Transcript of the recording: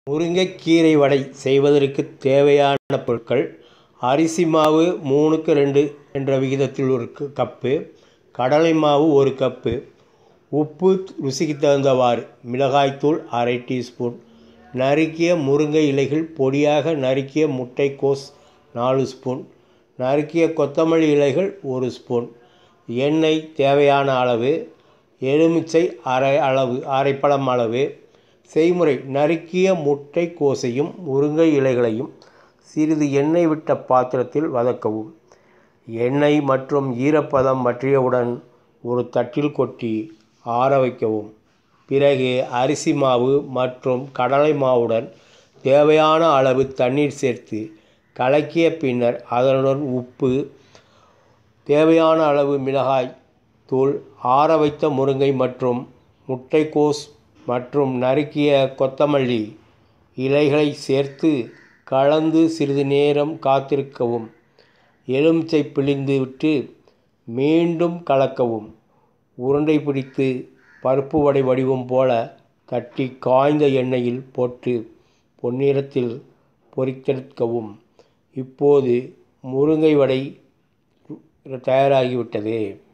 முருங்கைக்கீரை வடை செய்வதற்கு தேவையான பொருட்கள் அரிசி மாவு மூணுக்கு ரெண்டு என்ற விகிதத்தில் ஒரு கப்பு கடலை மாவு ஒரு கப்பு உப்பு ருசிக்கு தகுந்தவாறு மிளகாய்த்தூள் அரை டீஸ்பூன் நறுக்கிய முருங்கை இலைகள் பொடியாக நறுக்கிய முட்டைக்கோஸ் நாலு ஸ்பூன் நறுக்கிய கொத்தமல்லி இலைகள் ஒரு ஸ்பூன் எண்ணெய் தேவையான அளவு எலுமிச்சை அரை அளவு அரைப்பழம் அளவு செய்முறை நறுக்கிய முட்டைக்கோஸையும் முருங்கை இலைகளையும் சிறிது எண்ணெய் விட்ட பாத்திரத்தில் வதக்கவும் எண்ணெய் மற்றும் ஈரப்பதம் வற்றியவுடன் ஒரு தட்டில் கொட்டி ஆற வைக்கவும் பிறகு அரிசி மாவு மற்றும் கடலை மாவுடன் தேவையான அளவு தண்ணீர் சேர்த்து கலக்கிய பின்னர் அதனுடன் உப்பு தேவையான அளவு மிளகாய் தூள் ஆற வைத்த முருங்கை மற்றும் முட்டைக்கோஸ் மற்றும் நறுக்கிய கொத்தமல்லி இலைகளை சேர்த்து கலந்து சிறிது நேரம் காத்திருக்கவும் எலுமிச்சை பிழிந்து விட்டு மீண்டும் கலக்கவும் உருண்டை பிடித்து பருப்பு வடை வடிவம் போல தட்டி காய்ந்த எண்ணெயில் போட்டு பொன்னிறத்தில் பொரித்தெடுக்கவும் இப்போது முருங்கை வடை தயாராகிவிட்டது